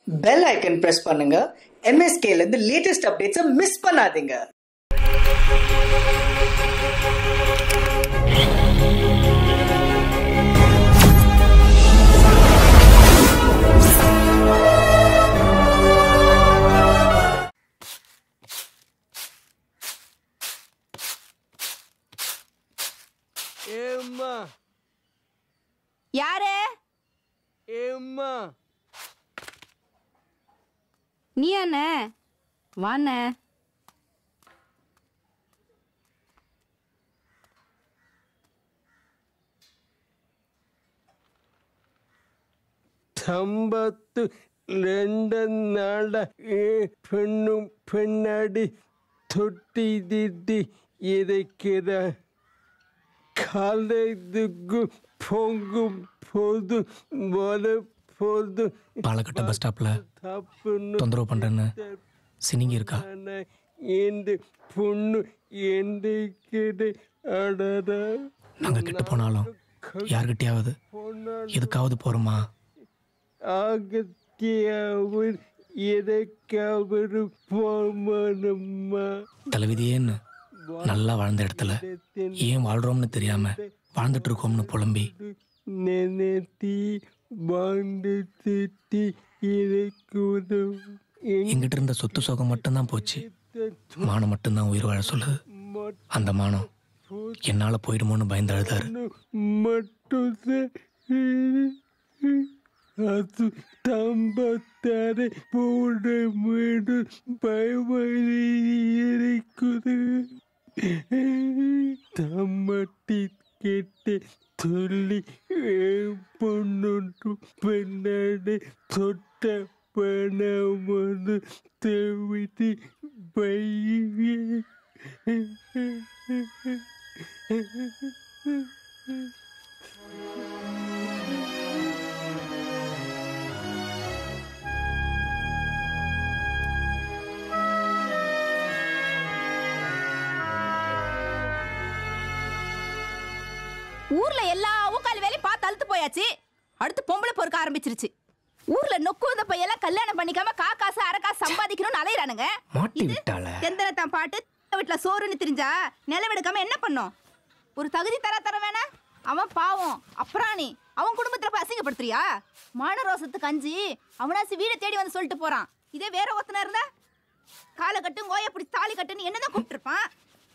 Bell icon press பண்ணுங்க MSK ல இருந்து லேட்டஸ்ட் அப்டேட்ஸை மிஸ் பண்ணாதீங்க ஏம்மா யாரு ஏம்மா நீ அண்ணே வாண்ணே സമ്പത്ത് രണ്ടെന്നാള ഏ പെണ്ണും പെണ്ണാടി തൊട്ടിതിട്ടി ഇരയ്ക്കിற கலைதுக்கு பொங்கும் போது வர போது பாலக்கட்ட பஸ் ஸ்டாப்ல தப்புன்னு தொந்தரவு பண்றேன்னு சினிங்கி இருக்கா இந்த பொண்ணு எந்த அடடா நாங்க கெட்டு போனாலும் யார்கிட்டயாவது எதுக்காவது போறோமா ஆகத்தியாவது எதற்காவது போமனம்மா தலைவிதியேன்னு நல்லா வாழ்ந்த இடத்துல ஏன் வாழ்றோம்னு தெரியாம வாழ்ந்துட்டு இருக்கோம்னு புலம்பி நினைத்தி வாழ்ந்து திட்டி இருக்குது எங்கிட்ட இருந்த சொத்து சோகம் மட்டும்தான் போச்சு மானம் மட்டும்தான் உயிர் வாழ சொல்லுது அந்த மானம் என்னால போயிடுமோன்னு பயந்து அழுதாரு மட்டும் அது தம்பத்தாரை போட மீது பயமறி இருக்குது தம்மட்டி கேட்டு சொல்லி பொண்ணு பின்னாடி தொட்ட பணமது தேவிட்டு பைய ஊர்ல எல்லா ஊக்கால் வேலையும் பார்த்து அழுத்து போயாச்சு அடுத்து பொம்பளை பொறுக்க ஆரம்பிச்சிருச்சு ஊர்ல நொக்கு வந்த பையெல்லாம் கல்யாணம் பண்ணிக்காம காக்காசு அரக்காசு சம்பாதிக்கணும்னு அலையிறானுங்க மாட்டி விட்டாள எந்தன தான் பாட்டு வீட்டுல சோறுன்னு தெரிஞ்சா நிலவெடுக்காம என்ன பண்ணும் ஒரு தகுதி தர தர வேணா அவன் பாவம் அப்புறாணி அவன் குடும்பத்துல போய் அசிங்கப்படுத்துறியா மான ரோசத்துக்கு அஞ்சு அவனாசி வீடை தேடி வந்து சொல்லிட்டு போறான் இதே வேற ஒருத்தனா இருந்தா காலை கட்டும் கோய பிடிச்சி தாலி கட்டுன்னு என்னதான் கூப்பிட்டுருப்பான்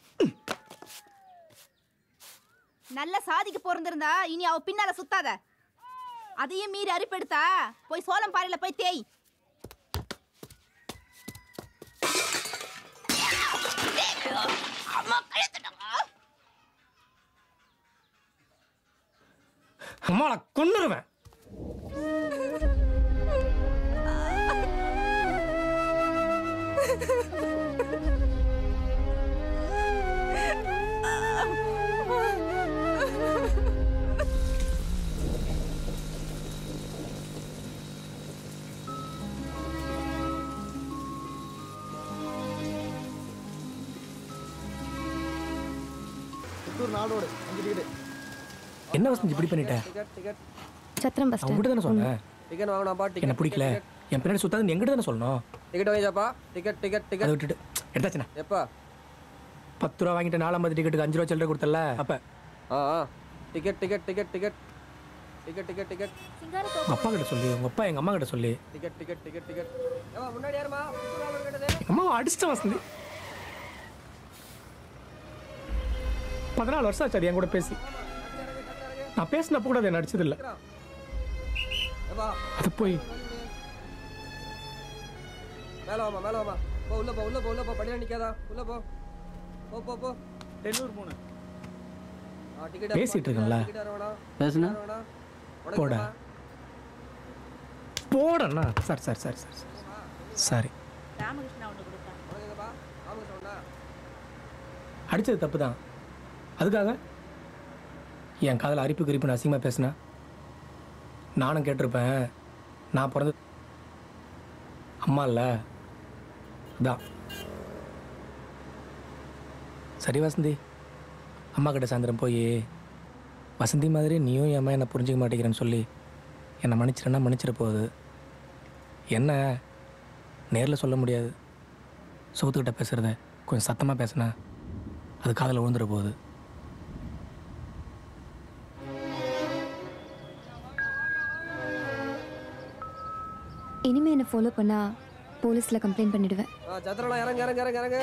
நல்ல சாதிக்கு பிறந்திருந்தா இனி அவ பின்னால சுத்தாத அதையும் மீறி அறுப்பெடுத்தா போய் சோளம் பாறையில போய் தேய் அம்மா கழுத்துட்டா அம்மாளை கொண்டுருவேன் என்ன வசந்த் இப்படி பண்ணிட்ட சத்திரம் பஸ் அவங்ககிட்ட தானே சொன்னேன் டிக்கெட் வாங்கணும்ப்பா என்ன டிக்கெட் பிடிக்கல என் பின்னாடி சுத்தாது நீ எங்கிட்ட தானே சொல்லணும் டிக்கெட் வாங்கிச்சாப்பா டிக்கெட் டிக்கெட் அதை டிக்கெட் விட்டுட்டு எடுத்தாச்சுண்ணே எப்பா பத்து ரூபா வாங்கிட்டு நாலாம்பது டிக்கெட்டுக்கு அஞ்சு ரூபா சில்லறை கொடுத்தல அப்ப ஆ ஆ ticket ticket ticket ticket ticket ticket ticket உங்க அப்பா கிட்ட சொல்லி உங்க அப்பா எங்க அம்மா கிட்ட சொல்லி டிக்கெட் டிக்கெட் டிக்கெட் டிக்கெட் ஏமா முன்னாடி யாருமா கேட்டது எங்க அம்மாவை அடிச்சிட்ட வசந்தி பதினாலு வருஷம் ஆச்சு அது என் கூட பேசி நான் பேசினப்ப கூட அதை நடிச்சது இல்ல ஏப்பா அது போய் மேல வாமா மேல வாமா போ உள்ள போ உள்ள போ உள்ள போ படியில நிக்காதா உள்ள போ போ போ போ டெல்லூர் மூணு ஆ டிக்கெட் பேசிட்டு இருக்கேன்ல. டிக்கெட் வேணா பேசுனா வேணா போட போடண்ணா sir sir sir sir sorry உனக்குப்பா ராமகிருஷ்ணன் ஒண்ணா அடிச்சது தப்பு தான் அதுக்காக என் காதில் அரிப்பு குறிப்புன்னு அசிங்கமாக பேசினா நானும் கேட்டிருப்பேன் நான் பிறந்த அம்மா இல்லை அதான் சரி வசந்தி அம்மா கிட்ட சாயந்தரம் போய் வசந்தி மாதிரி நீயும் என் அம்மா என்னை புரிஞ்சிக்க மாட்டேங்கிறேன்னு சொல்லி என்னை மன்னிச்சிடனா மன்னிச்சிட போகுது என்ன நேரில் சொல்ல முடியாது சோத்துக்கிட்ட பேசுகிறத கொஞ்சம் சத்தமாக பேசுனா அது காதில் விழுந்துட போகுது இனிமே என்ன ஃபாலோ பண்ணா போலீஸ்ல கம்ப்ளைண்ட் பண்ணிடுவேன் ஆ சத்திரம்லாம் இறங்க இறங்க இறங்க இறங்க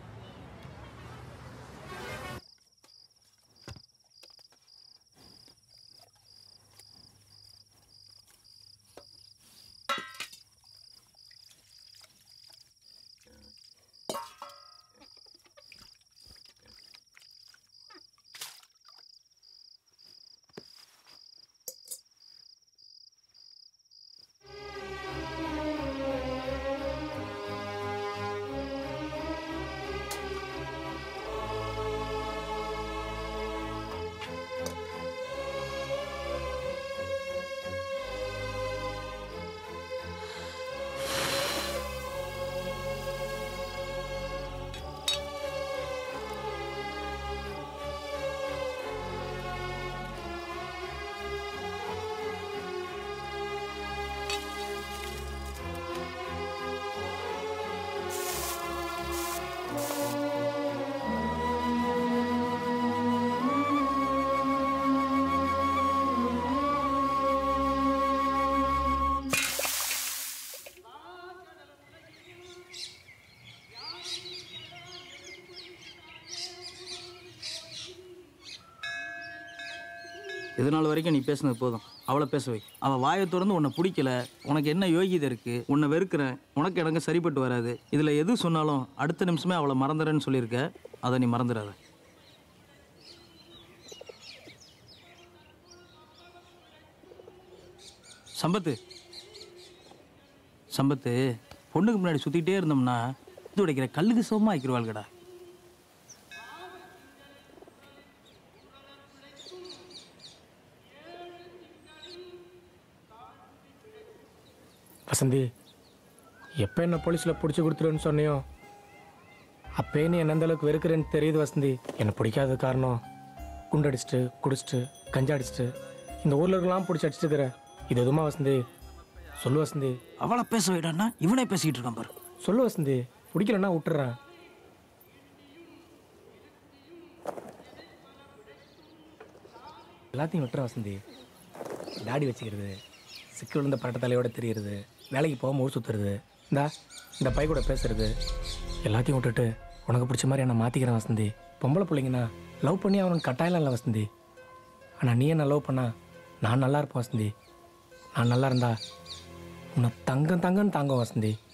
இது நாள் வரைக்கும் நீ பேசுனது போதும் அவளை பேச வை அவள் வாயை திறந்து உன்னை பிடிக்கல உனக்கு என்ன யோகிதை இருக்கு உன்னை வெறுக்கிறேன் உனக்கு எனக்கு சரிப்பட்டு வராது இதில் எது சொன்னாலும் அடுத்த நிமிஷமே அவளை மறந்துடுறேன்னு சொல்லியிருக்க அதை நீ மறந்துடாத சம்பத்து சம்பத்து பொண்ணுக்கு முன்னாடி சுற்றிக்கிட்டே இருந்தோம்னா இது உடைக்கிற கல்லுக்கு சோமா ஆக்கிடுவாள்கடா வசந்தி எப்போ என்ன போலீஸில் பிடிச்சி கொடுத்துருன்னு சொன்னியோ அப்பயே நீ என்ன அந்த அளவுக்கு வெறுக்கிறேன்னு தெரியுது வசந்தி என்னை பிடிக்காத காரணம் குண்டடிச்சிட்டு குடிச்சிட்டு கஞ்சா அடிச்சிட்டு இந்த ஊரில் இருக்கலாம் பிடிச்சி அடிச்சிருக்கிற இது எதுவுமா வசந்தி சொல்லு வசந்தி அவளை பேச வைடான்னா இவனே பேசிக்கிட்டு இருக்கான் பாரு சொல்லு வசந்தி பிடிக்கலன்னா விட்டுறேன் எல்லாத்தையும் விட்டுற வசந்தி தாடி வச்சுக்கிறது சிக்கல் விழுந்த பரட்ட தலையோட தெரியறது வேலைக்கு போக ஊர் சுற்றுறது இந்தா இந்த பை கூட பேசுறது எல்லாத்தையும் விட்டுட்டு உனக்கு பிடிச்ச மாதிரி என்ன மாற்றிக்கிறேன் வசந்தி பொம்பளை பிள்ளைங்கண்ணா லவ் பண்ணி அவனுக்கு கட்டாயம் இல்லை வசந்தி ஆனால் நீ என்ன லவ் பண்ணா நான் நல்லா இருப்பேன் வசந்தி நான் நல்லா இருந்தா உன்னை தங்கம் தங்கன்னு தாங்க வசந்தி